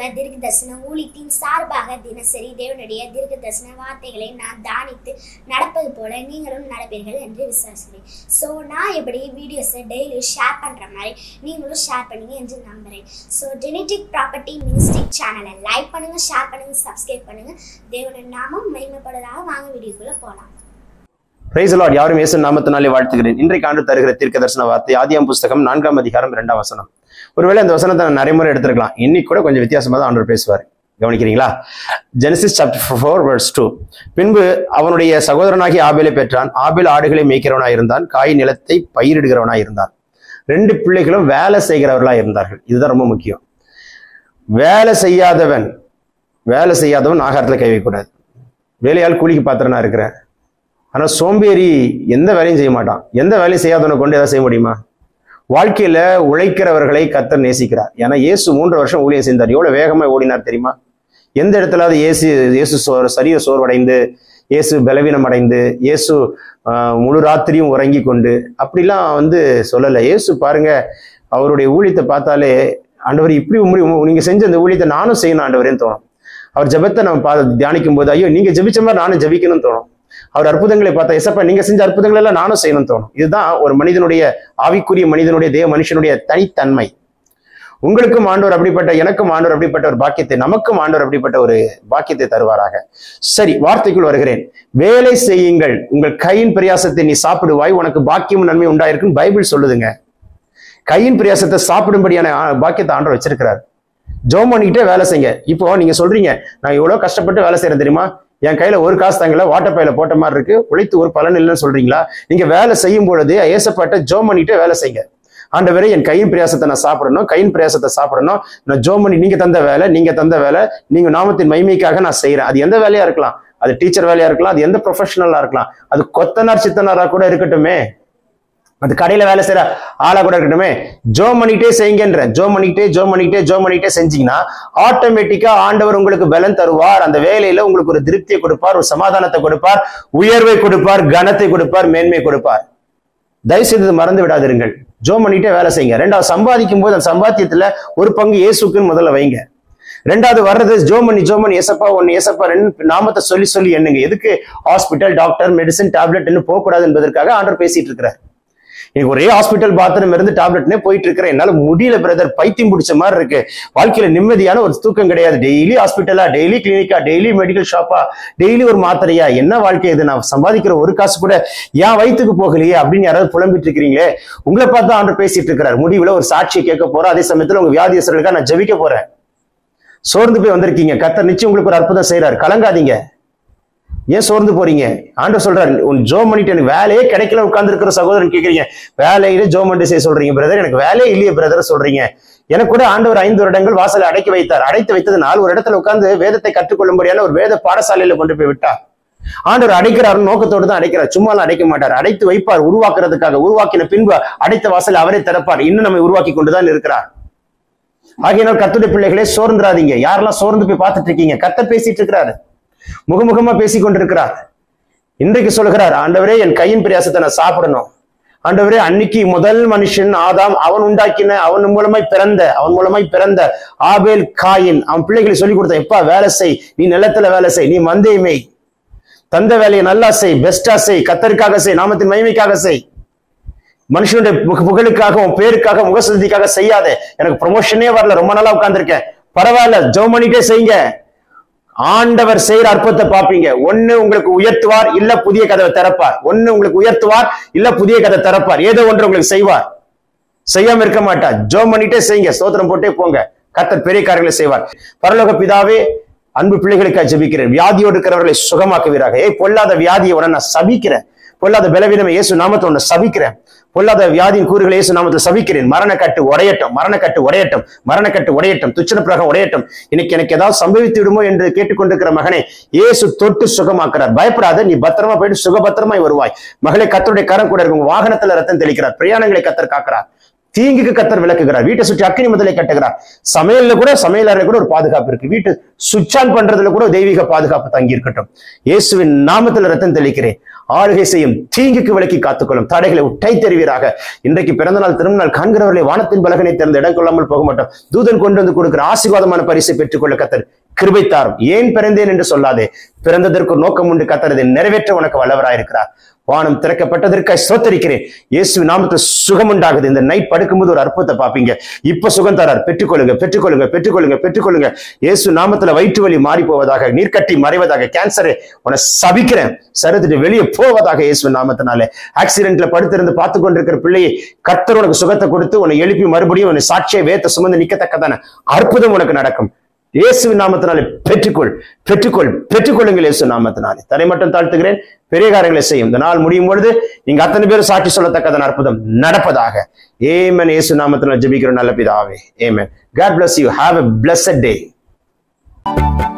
தீர்க்க தரிசன ஊழியத்தின் சார்பாக தினசரி தேவனுடைய தீர்க்க தரிசன வார்த்தைகளை நான் தானித்து நடப்பது போல நீங்களும் நடப்பீர்கள் என்று விசுவாசிக்கிறேன் ஸோ நான் எப்படி வீடியோஸை டெய்லி ஷேர் பண்ணுற மாதிரி நீங்களும் ஷேர் பண்ணுங்க என்று நம்புகிறேன் ஸோ ஜெனட்டிக் ப்ராப்பர்ட்டி மினிஸ்டிக் சேனலை லைக் பண்ணுங்க ஷேர் பண்ணுங்க சப்ஸ்கிரைப் பண்ணுங்க தேவனின் நாமம் மகிமைப்படுவதாக வாங்க வீடியோக்குள்ளே போகலாம் பிரைஸ் லார்ட் யாரும் இயேசு நாமத்தினாலே வாழ்த்துகிறேன் இன்றைக்கு ஆண்டு தருகிற தீர்க்க தரிசன வார்த்தை ஆதியாம் புஸ்தகம் நான்காம் அதிகாரம் இரண்டாம் வசனம் ஒருவேளை இந்த வசனத்தை நான் நிறைய முறை எடுத்திருக்கலாம் இன்னைக்கு கூட கொஞ்சம் வித்தியாசமா தான் ஆண்டவர் பேசுவார் கவனிக்கிறீங்களா Genesis chapter four verse two பின்பு அவனுடைய சகோதரனாகி ஆபேலை பெற்றான் ஆபேல் ஆடுகளை மேய்க்கிறவனாய் இருந்தான் காய் நிலத்தை பயிரிடுகிறவனாய் இருந்தான் ரெண்டு பிள்ளைகளும் வேலை செய்கிறவர்களா இருந்தார்கள் இதுதான் ரொம்ப முக்கியம் வேலை செய்யாதவன் வேலை செய்யாதவன் ஆகாரத்துல கை வைக்கக்கூடாது வேலையால் கூலிக்கு பாத்திரனா இருக்கிறேன் ஆனா சோம்பேறி எந்த வேலையும் செய்ய மாட்டான் எந்த வேலையும் செய்யாதவனை கொண்டு எதாவது செய்ய முடியுமா வாழ்க்கையில உழைக்கிறவர்களை கத்தர் நேசிக்கிறார் ஏன்னா இயேசு மூன்று வருஷம் ஊழியம் செய்தார் எவ்வளவு வேகமா ஓடினார் தெரியுமா எந்த இடத்துலாவது இயேசு இயேசு சோர் சரீர சோர்வடைந்து இயேசு பலவீனம் அடைந்து இயேசு ஆஹ், முழு ராத்திரியும் உறங்கி கொண்டு அப்படிலாம் வந்து சொல்லலை இயேசு பாருங்க அவருடைய ஊழியத்தை பார்த்தாலே ஆண்டவர் இப்படி உம்ரி நீங்க செஞ்ச அந்த ஊழியத்தை நானும் செய்யணும் ஆண்டவரேன்னு தோணும் அவர் ஜெபத்தை நம்ம பா தியானிக்கும் போது ஐயோ நீங்க ஜெபிச்ச மாதிரி நானும் ஜெபிக்கணும்னு தோணும் அவர் அற்புதங்களை பார்த்தா எசப்பா நீங்க செஞ்ச அற்புதங்கள் எல்லாம் நானும் செய்யணும்னு தோணும் இதுதான் ஒரு மனிதனுடைய ஆவிக்குரிய மனிதனுடைய தேவ மனுஷனுடைய தனித்தன்மை உங்களுக்கும் ஆண்டவர் அப்படிப்பட்ட எனக்கும் ஆண்டவர் அப்படிப்பட்ட ஒரு பாக்கியத்தை நமக்கும் ஆண்டவர் அப்படிப்பட்ட ஒரு பாக்கியத்தை தருவாராக சரி வார்த்தைக்குள் வருகிறேன் வேலை செய்யுங்கள் உங்கள் கையின் பிரயாசத்தை நீ சாப்பிடுவாய் உனக்கு பாக்கியம் நன்மை உண்டாயிருக்கும் பைபிள் சொல்லுதுங்க கையின் பிரயாசத்தை சாப்பிடும்படியான ஆ, பாக்கியத்தை ஆண்டவர் வச்சிருக்கிறார் ஜோம் பண்ணிக்கிட்டே வேலை செய்யுங்க இப்போ நீங்க சொல்றீங்க நான் இவ்வளவு கஷ்டப்பட்டு வேலை செய்யறேன் தெரியுமா என் கையில ஒரு காசு தங்கல வாட்டர் பையில போட்ட மாதிரி இருக்கு உழைத்து ஒரு பலன் இல்லைன்னு சொல்றீங்களா நீங்க வேலை செய்யும் பொழுது ஏசப்பட்ட ஜோம் பண்ணிட்டே வேலை செய்யுங்க ஆண்டவரே என் கையின் பிரயாசத்தை நான் சாப்பிடணும் கையின் பிரயாசத்தை சாப்பிடணும் நான் ஜோம் பண்ணி நீங்க தந்த வேலை நீங்க தந்த வேலை நீங்க நாமத்தின் மகிமைக்காக நான் செய்யறேன் அது எந்த வேலையா இருக்கலாம் அது டீச்சர் வேலையா இருக்கலாம் அது எந்த ப்ரொஃபஷனலா இருக்கலாம் அது கொத்தனார் சித்தனாரா கூட இருக்கட்டுமே அது கடையில வேலை செய்யற ஆளா கூட இருக்கட்டுமே ஜோ பண்ணிக்கிட்டே செய்யுங்கன்ற ஜோ பண்ணிக்கிட்டே ஜோ பண்ணிக்கிட்டே ஜோ பண்ணிக்கிட்டே செஞ்சீங்கன்னா ஆட்டோமேட்டிக்கா ஆண்டவர் உங்களுக்கு பலன் தருவார் அந்த வேலையில உங்களுக்கு ஒரு திருப்தியை கொடுப்பார் ஒரு சமாதானத்தை கொடுப்பார் உயர்வை கொடுப்பார் கனத்தை கொடுப்பார் மேன்மை கொடுப்பார் தயவு செய்து இதை மறந்து விடாதிருங்கள் ஜோ பண்ணிட்டே வேலை செய்யுங்க ரெண்டாவது சம்பாதிக்கும் போது அந்த சம்பாத்தியத்துல ஒரு பங்கு இயேசுக்குன்னு முதல்ல வைங்க ரெண்டாவது வர்றது ஜோமணி ஜோமணி ஏசப்பா ஒன்னு ஏசப்பா ரெண்டு நாமத்தை சொல்லி சொல்லி எண்ணுங்க எதுக்கு ஹாஸ்பிட்டல் டாக்டர் மெடிசன் டேப்லெட் போகக்கூடாது என்பதற்காக ஆண்டர் பேசிட்டு இருக்கிறார் எனக்கு ஒரே ஹாஸ்பிட்டல் பாத்ரூம் இருந்து டேப்லெட்னே போயிட்டு இருக்கிறேன் என்னால முடியல பிரதர் பைத்தியம் பிடிச்ச மாதிரி இருக்கு வாழ்க்கையில நிம்மதியான ஒரு தூக்கம் கிடையாது டெய்லி ஹாஸ்பிட்டலா டெய்லி கிளினிக்கா டெய்லி மெடிக்கல் ஷாப்பா டெய்லி ஒரு மாத்திரையா என்ன வாழ்க்கை இது நான் சம்பாதிக்கிற ஒரு காசு கூட என் வயிற்றுக்கு போகலையே அப்படின்னு யாராவது புலம்பிட்டு இருக்கிறீங்களே உங்களை பார்த்து ஆண்டு பேசிட்டு இருக்கிறார் முடிவுல ஒரு சாட்சியை கேட்க போறோம் அதே சமயத்துல உங்க வியாதியஸ்தர்களுக்காக நான் ஜெபிக்க போறேன் சோர்ந்து போய் வந்திருக்கீங்க கத்தர் நிச்சயம் உங்களுக்கு ஒரு அற்புதம் செய்றாரு கலங்காதீங்க ஏன் சோர்ந்து போறீங்க ஆண்டவர் சொல்றாரு உன் ஜோ பண்ணிட்டு எனக்கு வேலையே கிடைக்கல உட்கார்ந்து இருக்கிற சகோதரன் கேக்குறீங்க வேலையில ஜோ பண்ணிட்டு செய்ய சொல்றீங்க பிரதர் எனக்கு வேலையே இல்லையே பிரதர் சொல்றீங்க எனக்கு கூட ஆண்டவர் ஐந்து வருடங்கள் வாசலை அடைக்கி வைத்தார் அடைத்து வைத்ததுனால் ஒரு இடத்துல உட்கார்ந்து வேதத்தை கற்றுக்கொள்ளும்படியான ஒரு வேத பாடசாலையில கொண்டு போய் விட்டார் ஆண்டவர் அடைக்கிறார் நோக்கத்தோடு தான் அடைக்கிறார் சும்மாலாம் அடைக்க மாட்டார் அடைத்து வைப்பார் உருவாக்குறதுக்காக உருவாக்கின பின்பு அடைத்த வாசலை அவரே திறப்பார் இன்னும் நம்மை உருவாக்கி கொண்டுதான் இருக்கிறார் ஆகையினால் கத்துடைய பிள்ளைகளே சோர்ந்துராதீங்க யாரெல்லாம் சோர்ந்து போய் பார்த்துட்டு இருக்கீங்க கத்தர் பேசிட்டு இருக்கிறாரு முகமுகமா பேசி கொண்டிருக்கிறார் இன்றைக்கு சொல்கிறார் ஆண்டவரே என் கையின் பிரயாசத்தை நான் சாப்பிடணும் ஆண்டவரே அன்னைக்கு முதல் மனுஷன் ஆதாம் அவன் உண்டாக்கின அவன் மூலமாய் பிறந்த அவன் மூலமாய் பிறந்த ஆபேல் காயின் அவன் பிள்ளைகளை சொல்லி கொடுத்த எப்பா வேலை செய் நீ நிலத்துல வேலை செய் நீ மந்தையை மேய் தந்த வேலையை நல்லா செய் பெஸ்டா செய் கத்தருக்காக செய் நாமத்தின் மகிமைக்காக செய் மனுஷனுடைய புக- புகழுக்காக உன் பேருக்காக முகசதிக்காக செய்யாத எனக்கு ப்ரொமோஷனே வரல ரொம்ப நாளா உட்கார்ந்திருக்கேன் பரவாயில்ல ஜெபம் பண்ணிட்டே செய்யுங்க ஆண்டவர் செய்யற அற்புதத்தை பார்ப்பீங்க ஒண்ணு உங்களுக்கு உயர்த்துவார் இல்ல புதிய கதவை திறப்பார் ஒண்ணு உங்களுக்கு உயர்த்துவார் இல்ல புதிய கதை திறப்பார் ஏதோ ஒன்று உங்களுக்கு செய்வார் செய்யாம இருக்க மாட்டார் ஜோம் பண்ணிட்டே செய்யுங்க ஸ்தோத்திரம் போட்டே போங்க கர்த்தர் பெரிய காரியங்களை செய்வார் பரலோக பிதாவே அன்பு பிள்ளைகளுக்காக ஜெபிக்கிறேன் வியாதியோடு இருக்கிறவர்களை சுகமாக்குவீராக ஏய் பொல்லாத வியாதியை உடனே நான் சபிக்கிறேன் பொல்லாத பலவீனமை இயேசு நாமத்தை உன்னை சபிக்கிறேன் பொல்லாத வியாதியின் கூறுகளை இயேசு நாமத்தில் சபிக்கிறேன் மரணக்கட்டு உடையட்டும் மரணக்கட்டு உடையட்டும் மரணக்கட்டு உடையட்டும் துச்சன பிரகம் உடையட்டும் இன்னைக்கு எனக்கு ஏதாவது சம்பவித்து விடுமோ என்று கேட்டுக்கொண்டிருக்கிற மகனே இயேசு தொட்டு சுகமாக்குறார் பயப்படாத நீ பத்திரமா போயிட்டு சுகபத்திரமாய் வருவாய் மகளே கத்தருடைய கரம் கூட இருக்கும் வாகனத்துல ரத்தம் தெளிக்கிறார் பிரயாணங்களை கத்தர் காக்கிறார் தீங்குக்கு கத்தர் விளக்குகிறார் வீட்டை சுற்றி அக்கினி முதலை கட்டுகிறார் சமையல்ல கூட சமையல் அறையில கூட ஒரு பாதுகாப்பு இருக்கு வீட்டு சுவிட்ச் ஆன் பண்றதுல கூட தெய்வீக பாதுகாப்பு தங்கி இருக்கட்டும் இயேசுவின் நாமத்துல ரத்தம் தெளிக்கிறேன் ஆளுகை செய்யும் தீங்குக்கு விலக்கி காத்துக்கொள்ளும் தடைகளை உட்டை தெரிவீராக இன்றைக்கு பிறந்த நாள் திருநாள் காண்கிறவர்களை வானத்தின் பலகனை திறந்து இடம் கொள்ளாமல் போக மாட்டோம் தூதன் கொண்டு வந்து கொடுக்கிற ஆசீர்வாதமான பரிசை பெற்றுக்கொள்ள கத்தர் கிருபை தாரும் ஏன் பிறந்தேன் என்று சொல்லாதே பிறந்ததற்கு ஒரு நோக்கம் உண்டு கத்தரதை நிறைவேற்ற உனக்கு வல்லவராயிருக்கிறார் வானம் திறக்கப்பட்டதற்காக சோத்தரிக்கிறேன் இயேசு நாமத்தில் சுகம் உண்டாகுது இந்த நைட் படுக்கும்போது ஒரு அற்புதத்தை பார்ப்பீங்க இப்ப சுகம் தரார் பெற்றுக்கொள்ளுங்க பெற்றுக்கொள்ளுங்க பெற்றுக்கொள்ளுங்க பெற்றுக்கொள்ளுங்க இயேசு நாமத்துல வயிற்று வலி மாறி போவதாக நீர்க்கட்டி மறைவதாக கேன்சரை உன்னை சபிக்கிறேன் சருத்துட்டு வெளியே போவதாக இயேசு நாமத்தினாலே ஆக்சிடென்ட்ல படுத்திருந்து பார்த்து கொண்டிருக்கிற பிள்ளையை கர்த்தர் உனக்கு சுகத்தை கொடுத்து உன்னை எழுப்பி மறுபடியும் உன்னை சாட்சியை வேத்த சுமந்து நிக்கத்தக்கதான அற்புதம் உனக்கு நடக்கும் இயேசு நாமத்தினாலே பெற்றுக்கொள் பெற்றுக்கொள் பெற்றுக்கொள்ளுங்கள் இயேசு நாமத்தினாலே தரை மட்டும் தாழ்த்துகிறேன் பெரிய காரியங்களை செய்யும் இந்த நாள் முடியும் பொழுது நீங்க அத்தனை பேரும் சாட்சி சொல்லத்தக்கதான அற்புதம் நடப்பதாக ஏமன் இயேசு நாமத்தினால் ஜெபிக்கிற நல்ல பிதாவே amen God bless you have a blessed day